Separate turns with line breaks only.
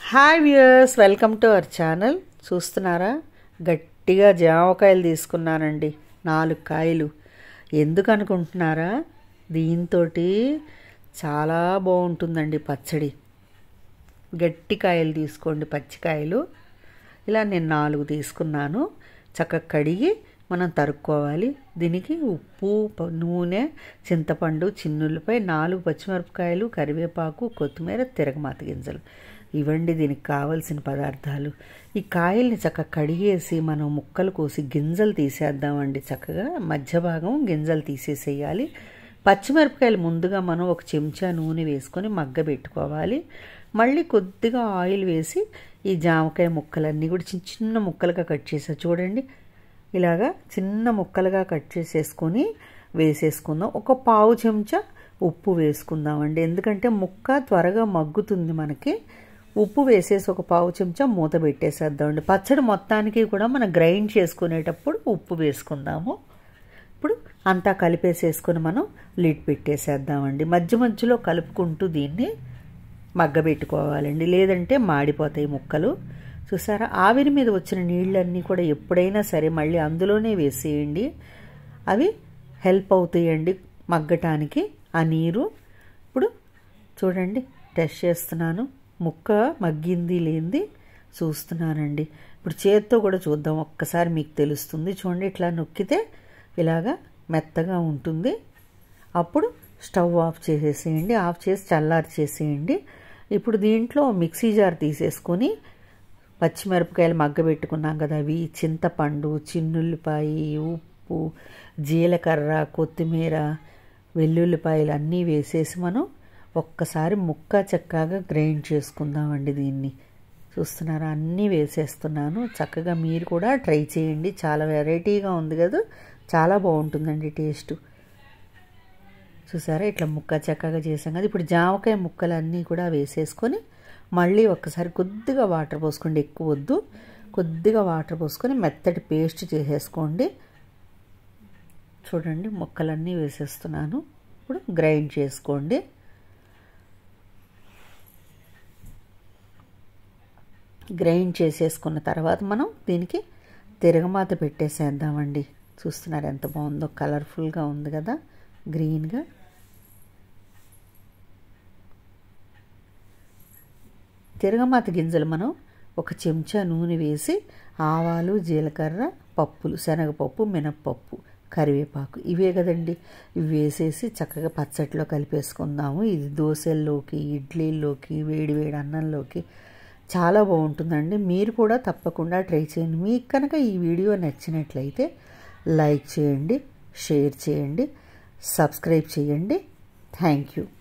hi viewers welcome to our channel చూస్తున్నారా గట్టిగా జామకాయలు తీసుకున్నానండి నాలుగు కాయలు ఎందుకు అనుకుంటున్నారా దీంతో చాలా బాగుంటుందండి పచ్చడి గట్టి కాయలు తీసుకోండి పచ్చికాయలు ఇలా నేను నాలుగు తీసుకున్నాను చక్కగా కడిగి మనం తరుక్కోవాలి దీనికి ఉప్పు ప- నూనె చింతపండు చిన్నులపై నాలుగు పచ్చిమిరపకాయలు కరివేపాకు కొత్తిమీర తిరగమాత గింజలు ఇవండి దీనికి కావలసిన పదార్థాలు ఈ కాయల్ని చక్కగా కడిగేసి మనం ముక్కలు కోసి గింజలు తీసేద్దామండి చక్కగా మధ్య భాగం గింజలు తీసేసేయాలి పచ్చిమిరపకాయలు ముందుగా మనం ఒక చెంచా నూనె వేసుకొని మగ్గ పెట్టుకోవాలి మళ్ళీ కొద్దిగా ఆయిల్ వేసి ఈ జామకాయ ముక్కలన్నీ కూడా చిన్న చిన్న ముక్కలుగా కట్ చేసా చూడండి ఇలాగా చిన్న ముక్కలుగా కట్ చేసేసుకొని వేసేసుకుందాం ఒక పావు చెంచా ఉప్పు వేసుకుందామండి ఎందుకంటే ముక్క త్వరగా మగ్గుతుంది మనకి ఉప్పు వేసేసి ఒక పావు చెంచా మూత పెట్టేసేద్దామండి పచ్చడి మొత్తానికి కూడా మనం గ్రైండ్ చేసుకునేటప్పుడు ఉప్పు వేసుకుందాము ఇప్పుడు అంతా కలిపేసేసుకొని మనం లిడ్ పెట్టేసేద్దామండి మధ్య మధ్యలో కలుపుకుంటూ దీన్ని మగ్గబెట్టుకోవాలండి లేదంటే మాడిపోతాయి ముక్కలు చూసారా ఆవిరి మీద వచ్చిన నీళ్ళన్నీ కూడా ఎప్పుడైనా సరే మళ్ళీ అందులోనే వేసేయండి అవి హెల్ప్ అవుతాయండి మగ్గటానికి ఆ నీరు ఇప్పుడు చూడండి టెస్ట్ చేస్తున్నాను ముక్క మగ్గింది లేనిది చూస్తున్నానండి ఇప్పుడు చేత్తో కూడా చూద్దాం ఒక్కసారి మీకు తెలుస్తుంది చూడండి ఇట్లా నొక్కితే ఇలాగా మెత్తగా ఉంటుంది అప్పుడు స్టవ్ ఆఫ్ చేసేసేయండి ఆఫ్ చేసి చల్లారి చేసేయండి ఇప్పుడు దీంట్లో మిక్సీ జార్ తీసేసుకొని పచ్చిమిరపకాయలు మగ్గబెట్టుకున్నాం కదా అవి చింతపండు చిన్నుల్లిపాయి ఉప్పు జీలకర్ర కొత్తిమీర వెల్లుల్లిపాయలు అన్నీ వేసేసి మనం ఒక్కసారి ముక్క చక్కగా గ్రైండ్ చేసుకుందామండి దీన్ని చూస్తున్నారా అన్నీ వేసేస్తున్నాను చక్కగా మీరు కూడా ట్రై చేయండి చాలా వెరైటీగా ఉంది కదా చాలా బాగుంటుందండి టేస్ట్ చూసారా ఇట్లా ముక్క చక్కగా చేసాం కదా ఇప్పుడు జామకాయ ముక్కలన్నీ కూడా వేసేసుకొని మళ్ళీ ఒక్కసారి కొద్దిగా వాటర్ పోసుకోండి ఎక్కువ వద్దు కొద్దిగా వాటర్ పోసుకొని మెత్తటి పేస్ట్ చేసేసుకోండి చూడండి ముక్కలన్నీ వేసేస్తున్నాను ఇప్పుడు గ్రైండ్ చేసుకోండి గ్రైండ్ చేసేసుకున్న తర్వాత మనం దీనికి తిరగమాత పెట్టేసేద్దామండి చూస్తున్నారు ఎంత బాగుందో కలర్ఫుల్గా ఉంది కదా గ్రీన్గా తిరగమాత గింజలు మనం ఒక చెంచా నూనె వేసి ఆవాలు జీలకర్ర పప్పులు శనగపప్పు మినప్పప్పు కరివేపాకు ఇవే కదండి ఇవి వేసేసి చక్కగా పచ్చట్లో కలిపేసుకుందాము ఇది దోశల్లోకి ఇడ్లీల్లోకి వేడి వేడి అన్నంలోకి చాలా బాగుంటుందండి మీరు కూడా తప్పకుండా ట్రై చేయండి మీకు కనుక ఈ వీడియో నచ్చినట్లయితే లైక్ చేయండి షేర్ చేయండి సబ్స్క్రైబ్ చేయండి థ్యాంక్ యూ